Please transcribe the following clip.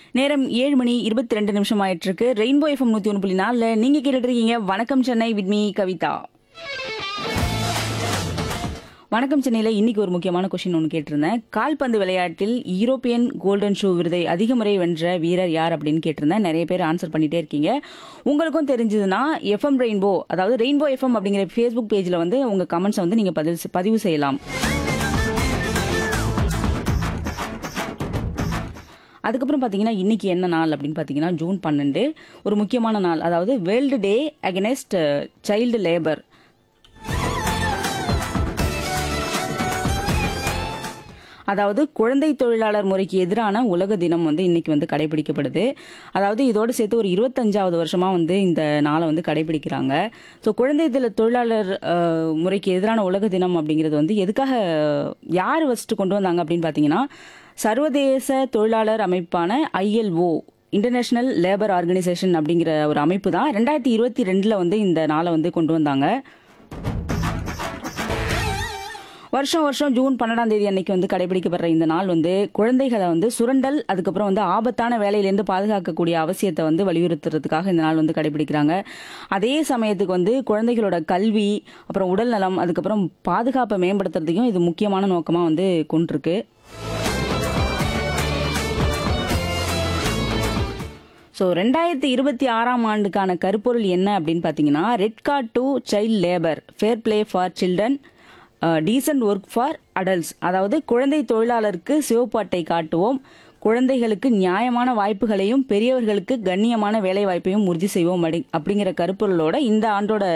நேரம் ஏழு மணி இருபத்தி ரெண்டு நிமிஷம் ஆயிட்டு இருக்கு ரெயின்போ எஃப்எம் நூத்தி ஒன்று புள்ளி நாலுல நீங்க கேட்டுட்டு இருக்கீங்க வணக்கம் சென்னை வித்மி கவிதா வணக்கம் சென்னையில் இன்னைக்கு ஒரு முக்கியமான கொஸ்டின் ஒன்று கேட்டிருந்தேன் கால்பந்து விளையாட்டில் யூரோப்பியன் கோல்டன் ஷூ விருதை அதிக முறை வென்ற வீரர் யார் அப்படின்னு கேட்டிருந்தேன் நிறைய பேர் ஆன்சர் பண்ணிட்டே இருக்கீங்க உங்களுக்கும் தெரிஞ்சதுன்னா எஃப்எம் ரெயின்போ அதாவது ரெயின்போ எஃப்எம் அப்படிங்கிற ஃபேஸ்புக் பேஜில் வந்து உங்க கமெண்ட்ஸை வந்து நீங்க பதிவு பதிவு செய்யலாம் அதுக்கப்புறம் பார்த்தீங்கன்னா இன்னைக்கு என்ன நாள் அப்படின்னு பார்த்தீங்கன்னா ஜூன் பன்னெண்டு ஒரு முக்கியமான நாள் அதாவது world day against child labour அதாவது குழந்தை தொழிலாளர் முறைக்கு எதிரான உலக தினம் வந்து இன்னைக்கு வந்து கடைபிடிக்கப்படுது அதாவது இதோடு சேர்த்து ஒரு இருபத்தஞ்சாவது வருஷமா வந்து இந்த நாளை வந்து கடைபிடிக்கிறாங்க ஸோ குழந்தை தொழில் தொழிலாளர் அஹ், முறைக்கு எதிரான உலக தினம் அப்படிங்கிறது வந்து எதுக்காக யார் ஃபஸ்ட்டு கொண்டு வந்தாங்க அப்படின்னு பார்த்தீங்கன்னா சர்வதேச தொழிலாளர் அமைப்பான ஐஎல்ஓ இன்டர்நேஷனல் லேபர் ஆர்கனைசேஷன் அப்படிங்கிற ஒரு அமைப்பு தான் ரெண்டாயிரத்தி இருபத்தி ரெண்டில் வந்து இந்த நாளை வந்து கொண்டு வந்தாங்க வருஷம் வருஷம் ஜூன் பன்னெண்டாம் தேதி அன்னைக்கு வந்து கடைபிடிக்கப்படுற இந்த நாள் வந்து குழந்தைகளை வந்து சுரண்டல் அதுக்கப்புறம் வந்து ஆபத்தான வேலையிலேருந்து பாதுகாக்கக்கூடிய அவசியத்தை வந்து வலியுறுத்துறதுக்காக இந்த நாள் வந்து கடைபிடிக்கிறாங்க அதே சமயத்துக்கு வந்து குழந்தைகளோட கல்வி அப்புறம் உடல் நலம் அதுக்கப்புறம் பாதுகாப்பை மேம்படுத்துறதுக்கும் இது முக்கியமான நோக்கமாக வந்து கொண்டிருக்கு ஸோ ரெண்டாயிரத்தி இருபத்தி ஆறாம் ஆண்டுக்கான கருப்பொருள் என்ன அப்படின்னு பார்த்தீங்கன்னா red card to child labour fair play for children decent work for adults அதாவது குழந்தை தொழிலாளருக்கு சிவப்பு அட்டை காட்டுவோம் குழந்தைகளுக்கு நியாயமான வாய்ப்புகளையும் பெரியவர்களுக்கு கண்ணியமான வேலை வாய்ப்பையும் உறுதி செய்வோம் அப்படி அப்படிங்கிற கருப்பொருளோட இந்த ஆண்டோட